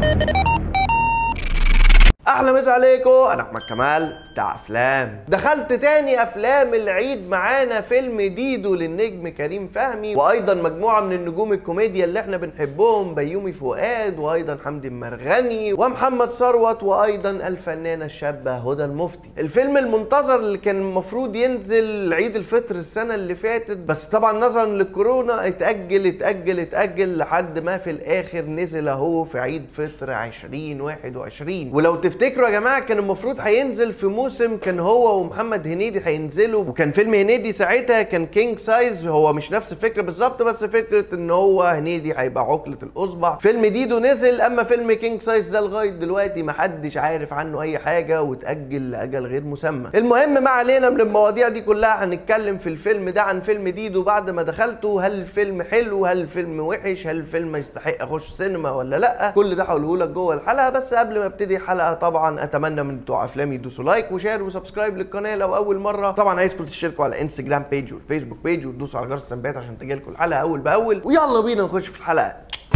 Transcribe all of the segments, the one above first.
احلى مسا عليكم انا احمد كمال بتاع افلام دخلت تاني افلام العيد معانا فيلم ديدو للنجم كريم فهمي وايضا مجموعه من النجوم الكوميديا اللي احنا بنحبهم بيومي فؤاد وايضا حمدي المرغني ومحمد ثروت وايضا الفنانه الشابه هدى المفتي الفيلم المنتظر اللي كان المفروض ينزل عيد الفطر السنه اللي فاتت بس طبعا نظرا للكورونا اتاجل اتاجل اتاجل لحد ما في الاخر نزل اهو في عيد فطر 2021 ولو تفتكروا يا جماعه كان المفروض هينزل في موسم كان هو ومحمد هنيدي هينزلوا وكان فيلم هنيدي ساعتها كان كينج سايز هو مش نفس الفكره بالظبط بس فكره ان هو هنيدي هيبقى عقله الاصبع فيلم ديدو نزل اما فيلم كينج سايز ده لغايه دلوقتي محدش عارف عنه اي حاجه واتاجل لاجل غير مسمى المهم ما علينا من المواضيع دي كلها هنتكلم في الفيلم ده عن فيلم ديدو بعد ما دخلته هل الفيلم حلو هل الفيلم وحش هل الفيلم يستحق اخش سينما ولا لا كل ده هقوله لك جوه الحلقه بس قبل ما ابتدي الحلقه طبعا اتمنى من بتوع افلامي يدوسوا لايك وشير وسبسكرايب للقناه لو اول مره طبعا عايزكم تشتركوا على انستجرام بيج والفيسبوك بيج وتدوسوا على جرس التنبيهات عشان تجيلكم الحلقه اول باول ويلا بينا نخش في الحلقه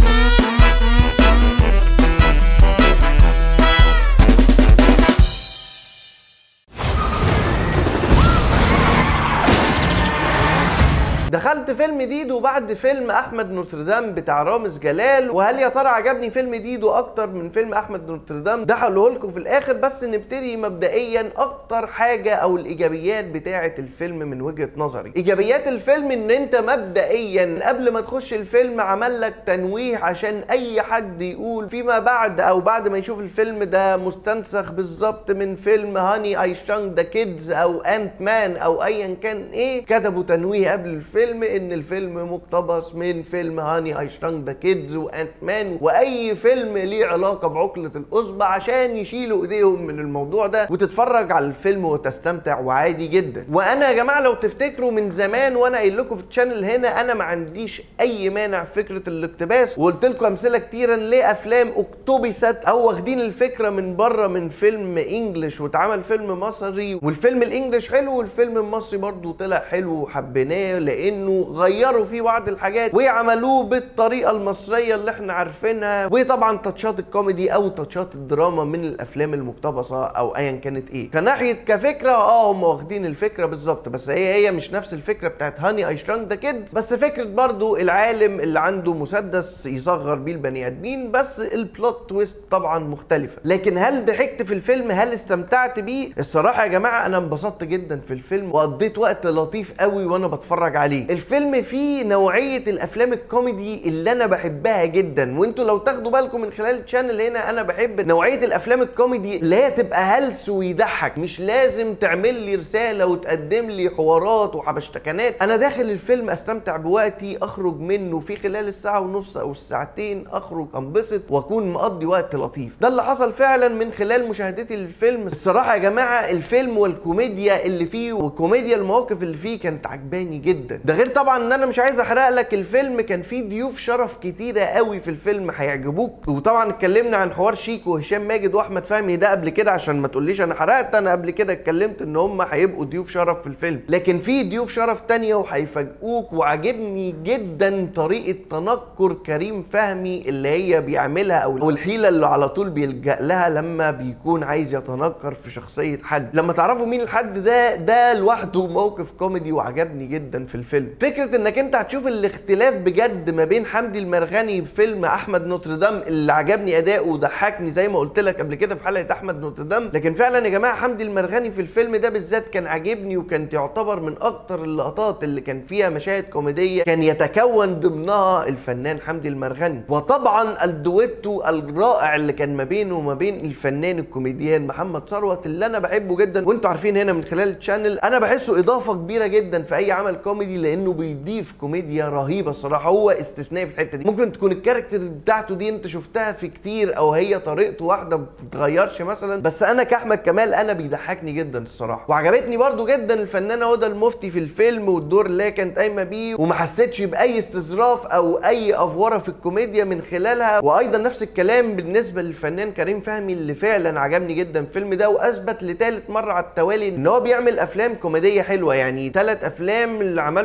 دخلت فيلم ديدو بعد فيلم احمد نوتردام بتاع رامز جلال وهل يا ترى عجبني فيلم ديدو اكتر من فيلم احمد نوتردام ده هقوله لكم في الاخر بس نبتدي مبدئيا اكتر حاجه او الايجابيات بتاعه الفيلم من وجهه نظري ايجابيات الفيلم ان انت مبدئيا قبل ما تخش الفيلم عمل لك تنويه عشان اي حد يقول فيما بعد او بعد ما يشوف الفيلم ده مستنسخ بالظبط من فيلم هاني اي شانج ذا كيدز او انت مان او ايا كان ايه كتبوا تنويه قبل الفيلم الفيلم ان الفيلم مقتبس من فيلم هاني اي شرانك ذا كيدز وانت مان واي فيلم ليه علاقه بعقله الاصبع عشان يشيلوا ايديهم من الموضوع ده وتتفرج على الفيلم وتستمتع وعادي جدا وانا يا جماعه لو تفتكروا من زمان وانا قايل لكم في الشانل هنا انا ما عنديش اي مانع في فكره الاقتباس وقلت لكم امثله كتيره لافلام اقتبست او واخدين الفكره من بره من فيلم انجلش واتعمل فيلم مصري والفيلم الانجليش حلو والفيلم المصري برضو طلع حلو وحبيناه لان انه غيروا فيه بعض الحاجات ويعملوه بالطريقه المصريه اللي احنا عارفينها وطبعا تاتشات الكوميدي او تاتشات الدراما من الافلام المقتبسه او ايا كانت ايه كناحيه كفكره اه هم واخدين الفكره بالظبط بس هي هي مش نفس الفكره بتاعت هاني اي شرانك ذا كيدز بس فكره برضو العالم اللي عنده مسدس يصغر بيه البني ادمين بس البلوت تويست طبعا مختلفه لكن هل ضحكت في الفيلم هل استمتعت بيه الصراحه يا جماعه انا انبسطت جدا في الفيلم وقضيت وقت لطيف قوي وانا بتفرج عليه الفيلم فيه نوعيه الافلام الكوميدي اللي انا بحبها جدا وانتوا لو تاخدوا بالكم من خلال الشانل هنا انا بحب نوعيه الافلام الكوميدي اللي هي تبقى هلس ويضحك مش لازم تعمل لي رساله وتقدم لي حوارات وحبشتكنات انا داخل الفيلم استمتع بوقتي اخرج منه في خلال الساعه ونص او الساعتين اخرج انبسط واكون مقضي وقت لطيف ده اللي حصل فعلا من خلال مشاهدتي للفيلم الصراحه يا جماعه الفيلم والكوميديا اللي فيه وكوميديا المواقف اللي فيه كانت عجباني جدا ده غير طبعا ان انا مش عايز احرق لك الفيلم كان فيه ضيوف شرف كتيره قوي في الفيلم هيعجبوك وطبعا اتكلمنا عن حوار شيكو وهشام ماجد واحمد فهمي ده قبل كده عشان ما تقوليش انا حرقت انا قبل كده اتكلمت ان هم هيبقوا ضيوف شرف في الفيلم لكن في ضيوف شرف تانية وهيفاجئوك وعجبني جدا طريقه تنكر كريم فهمي اللي هي بيعملها او الحيله اللي على طول بيلجا لها لما بيكون عايز يتنكر في شخصيه حد لما تعرفوا مين الحد ده ده لوحده موقف كوميدي وعجبني جدا في الفيلم فكره انك انت هتشوف الاختلاف بجد ما بين حمدي المرغني في فيلم احمد نوتردام اللي عجبني اداؤه وضحكني زي ما قلت لك قبل كده في حلقه احمد نوتردام لكن فعلا يا جماعه حمدي المرغني في الفيلم ده بالذات كان عاجبني وكان يعتبر من اكتر اللقطات اللي كان فيها مشاهد كوميديه كان يتكون ضمنها الفنان حمدي المرغني وطبعا الدويتو الرائع اللي كان ما بينه وما بين الفنان الكوميديان محمد ثروت اللي انا بحبه جدا وانتوا عارفين هنا من خلال الشانل انا بحسه اضافه كبيره جدا في اي عمل كوميدي لانه بيضيف كوميديا رهيبه الصراحه هو استثنائي في الحته دي ممكن تكون الكاركتر بتاعته دي انت شفتها في كتير او هي طريقته واحده ما بتتغيرش مثلا بس انا كاحمد كمال انا بيضحكني جدا الصراحه وعجبتني برضو جدا الفنانه هدى المفتي في الفيلم والدور اللي هي كانت قايمه بيه وما حسيتش باي استظراف او اي افوره في الكوميديا من خلالها وايضا نفس الكلام بالنسبه للفنان كريم فهمي اللي فعلا عجبني جدا الفيلم ده واثبت لثالث مره على التوالي ان هو بيعمل افلام كوميديه حلوه يعني ثلاث افلام اللي عملهم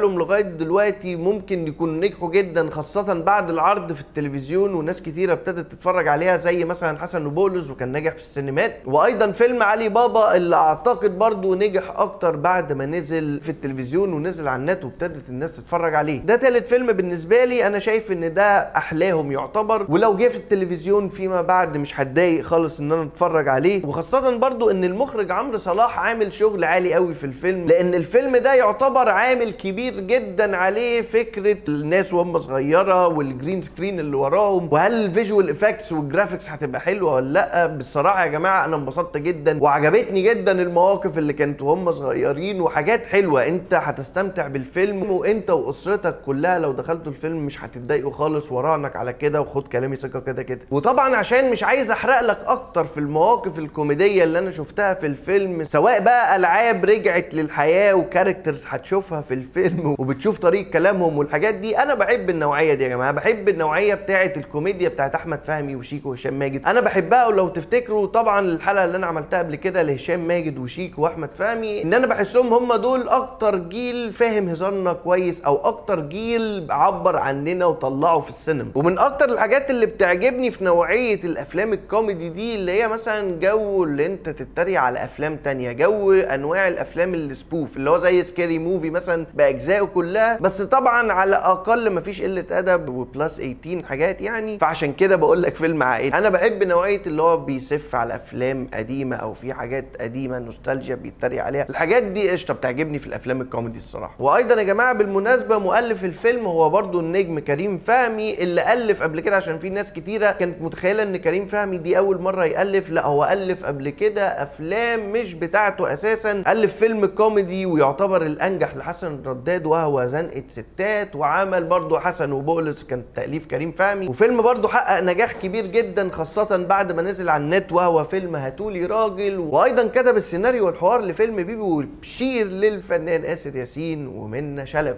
لهم لغايه دلوقتي ممكن يكونوا نجحوا جدا خاصه بعد العرض في التلفزيون وناس كتيره ابتدت تتفرج عليها زي مثلا حسن وبولس وكان ناجح في السينمات وايضا فيلم علي بابا اللي اعتقد برضو نجح اكتر بعد ما نزل في التلفزيون ونزل على النت وابتدت الناس تتفرج عليه ده تالت فيلم بالنسبه لي انا شايف ان ده احلاهم يعتبر ولو جه في التلفزيون فيما بعد مش هتضايق خالص ان انا اتفرج عليه وخاصه برضو ان المخرج عمرو صلاح عامل شغل عالي قوي في الفيلم لان الفيلم ده يعتبر عامل كبير جدا عليه فكره الناس وهم صغيره والجرين سكرين اللي وراهم وهل الفيجوال افكتس والجرافيكس هتبقى حلوه ولا لا بصراحه يا جماعه انا انبسطت جدا وعجبتني جدا المواقف اللي كانت وهم صغيرين وحاجات حلوه انت هتستمتع بالفيلم وانت واسرتك كلها لو دخلتوا الفيلم مش هتتضايقوا خالص وراهنك على كده وخد كلامي ثقه كده كده وطبعا عشان مش عايز احرق لك اكتر في المواقف الكوميديه اللي انا شفتها في الفيلم سواء بقى العاب رجعت للحياه وكاركترز هتشوفها في الفيلم وبتشوف طريقه كلامهم والحاجات دي انا بحب النوعيه دي يا جماعه بحب النوعيه بتاعه الكوميديا بتاعه احمد فهمي وشيكو وهشام ماجد انا بحبها ولو تفتكروا طبعا الحلقه اللي انا عملتها قبل كده لهشام ماجد وشيكو واحمد فهمي ان انا بحسهم هم دول اكتر جيل فاهم هزارنا كويس او اكتر جيل عبر عننا وطلعه في السينما ومن اكتر الحاجات اللي بتعجبني في نوعيه الافلام الكوميدي دي اللي هي مثلا جو اللي انت تتريق على افلام تانية جو انواع الافلام السبوف اللي هو زي سكيري موفي مثلا باجزائه كلها بس طبعا على اقل مفيش قله ادب وبلس 18 حاجات يعني فعشان كده بقول لك فيلم عائلي انا بحب نوعيه اللي هو بيسف على افلام قديمه او في حاجات قديمه نوستالجيا بيتريق عليها الحاجات دي قشطه بتعجبني في الافلام الكوميدي الصراحه وايضا يا جماعه بالمناسبه مؤلف الفيلم هو برضو النجم كريم فهمي اللي الف قبل كده عشان في ناس كتيره كانت متخيله ان كريم فهمي دي اول مره يالف لا هو الف قبل كده افلام مش بتاعته اساسا الف فيلم كوميدي ويعتبر الانجح لحسن رداد وهو زنقه ستات وعمل برضو حسن وبولس كان تاليف كريم فهمي وفيلم برضو حقق نجاح كبير جدا خاصه بعد ما نزل على النت وهو فيلم هاتولي راجل وايضا كتب السيناريو والحوار لفيلم بيبي والبشير للفنان اسر ياسين ومنى شلبي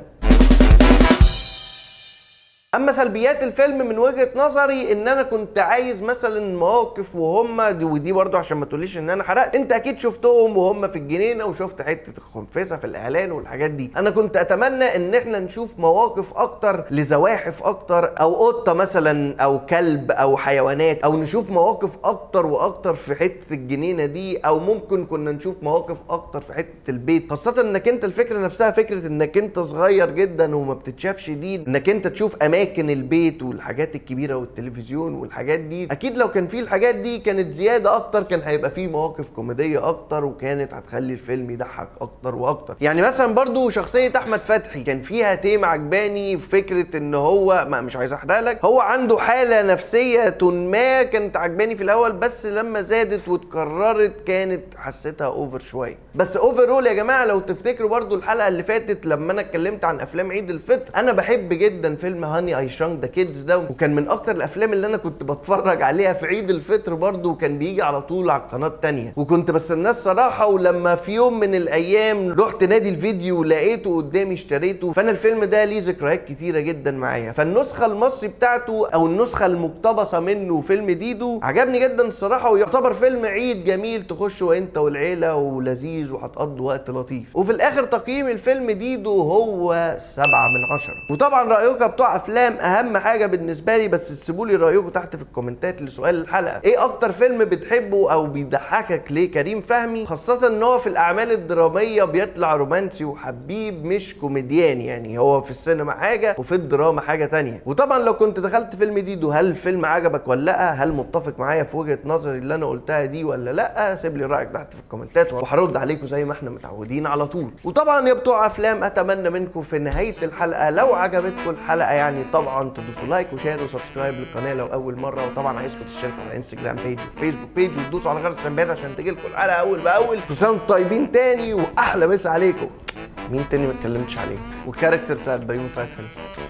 اما سلبيات الفيلم من وجهه نظري ان انا كنت عايز مثلا مواقف وهم دي ودي برضو عشان ما تقوليش ان انا حرقت انت اكيد شفتهم وهم في الجنينه وشفت حته الخنفسه في الاعلان والحاجات دي انا كنت اتمنى ان احنا نشوف مواقف اكتر لزواحف اكتر او قطه مثلا او كلب او حيوانات او نشوف مواقف اكتر واكتر في حته الجنينه دي او ممكن كنا نشوف مواقف اكتر في حته البيت خاصه انك انت الفكره نفسها فكره انك انت صغير جدا وما بتتشافش دي انك انت تشوف اماكن اماكن البيت والحاجات الكبيره والتلفزيون والحاجات دي اكيد لو كان في الحاجات دي كانت زياده اكتر كان هيبقى فيه مواقف كوميديه اكتر وكانت هتخلي الفيلم يضحك اكتر واكتر يعني مثلا برضو شخصيه احمد فتحي كان فيها تيم عجباني في فكره ان هو ما مش عايز احرق لك هو عنده حاله نفسيه ما كانت عجباني في الاول بس لما زادت واتكررت كانت حسيتها اوفر شويه بس اوفرول يا جماعه لو تفتكروا برضو الحلقه اللي فاتت لما انا اتكلمت عن افلام عيد الفطر انا بحب جدا فيلم هاني اي شرانك ذا كيدز ده وكان من اكتر الافلام اللي انا كنت بتفرج عليها في عيد الفطر برضه وكان بيجي على طول على القناه الثانيه وكنت بستناه الصراحه ولما في يوم من الايام رحت نادي الفيديو ولقيته قدامي اشتريته فانا الفيلم ده ليه ذكريات كتيره جدا معايا فالنسخه المصري بتاعته او النسخه المقتبسه منه فيلم ديدو عجبني جدا الصراحه ويعتبر فيلم عيد جميل تخشه انت والعيله ولذيذ وهتقضوا وقت لطيف وفي الاخر تقييم الفيلم ديدو هو سبعة من عشرة وطبعا رايكم بتوع افلام اهم حاجه بالنسبه لي بس تسيبوا لي رايكم تحت في الكومنتات لسؤال الحلقه ايه اكتر فيلم بتحبه او بيضحكك ليه كريم فهمي خاصه ان هو في الاعمال الدراميه بيطلع رومانسي وحبيب مش كوميديان يعني هو في السينما حاجه وفي الدراما حاجه تانية وطبعا لو كنت دخلت فيلم ديدو هل الفيلم عجبك ولا لا هل متفق معايا في وجهه نظري اللي انا قلتها دي ولا لا سيب لي رايك تحت في الكومنتات وهرد عليكم زي ما احنا متعودين على طول وطبعا يا بتوع افلام اتمنى منكم في نهايه الحلقه لو عجبتكم الحلقه يعني طبعا تدوسوا لايك وشير وسبسكرايب للقناه لو اول مره وطبعا عايزكم تشتركوا على انستجرام بيج وفيسبوك بيج وتدوسوا على جرس التنبيهات عشان تجيلكم الحلقه اول باول كل طيبين تاني واحلى مسا عليكم مين تاني ما اتكلمتش عليه والكاركتر بتاع بيومي فتحي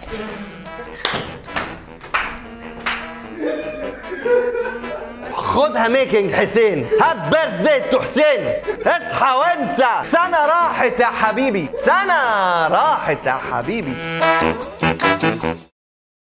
خدها ميكنج حسين هات بيرثدي تو حسين اصحى وانسى سنه راحت يا حبيبي سنه راحت يا حبيبي